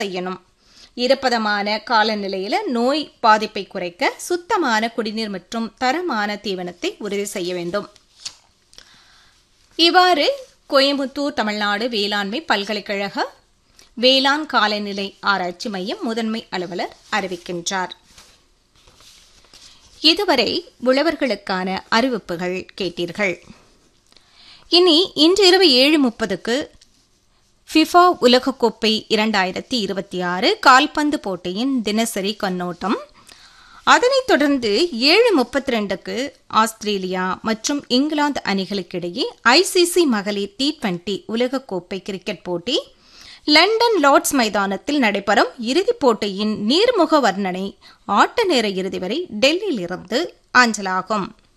செய்யணும் ஈரப்பதமான காலநிலையில நோய் பாதிப்பை குறைக்க சுத்தமான குடிநீர் மற்றும் தரமான தீவனத்தை உறுதி செய்ய வேண்டும் இவ்வாறு கோயம்புத்தூர் தமிழ்நாடு வேளாண்மை பல்கலைக்கழக வேளாண் காலநிலை ஆராய்ச்சி மையம் முதன்மை அலுவலர் அறிவிக்கின்றார் இதுவரை உழவர்களுக்கான அறிவிப்புகள் கேட்டீர்கள் இனி இன்று இரவு ஏழு முப்பதுக்கு ஃபிஃபா உலகக்கோப்பை இரண்டாயிரத்தி இருபத்தி ஆறு கால்பந்து போட்டியின் தினசரி கண்ணோட்டம் அதனைத் தொடர்ந்து ஏழு முப்பத்தி ரெண்டுக்கு ஆஸ்திரேலியா மற்றும் இங்கிலாந்து அணிகளுக்கிடையே ஐசிசி மகளிர் டி டுவெண்டி உலகக்கோப்பை கிரிக்கெட் போட்டி லண்டன் லார்ட்ஸ் மைதானத்தில் நடைபெறும் இறுதிப் போட்டியின் நீர்முக வர்ணனை ஆட்ட நேர இறுதி வரை டெல்லியிலிருந்து அஞ்சலாகும்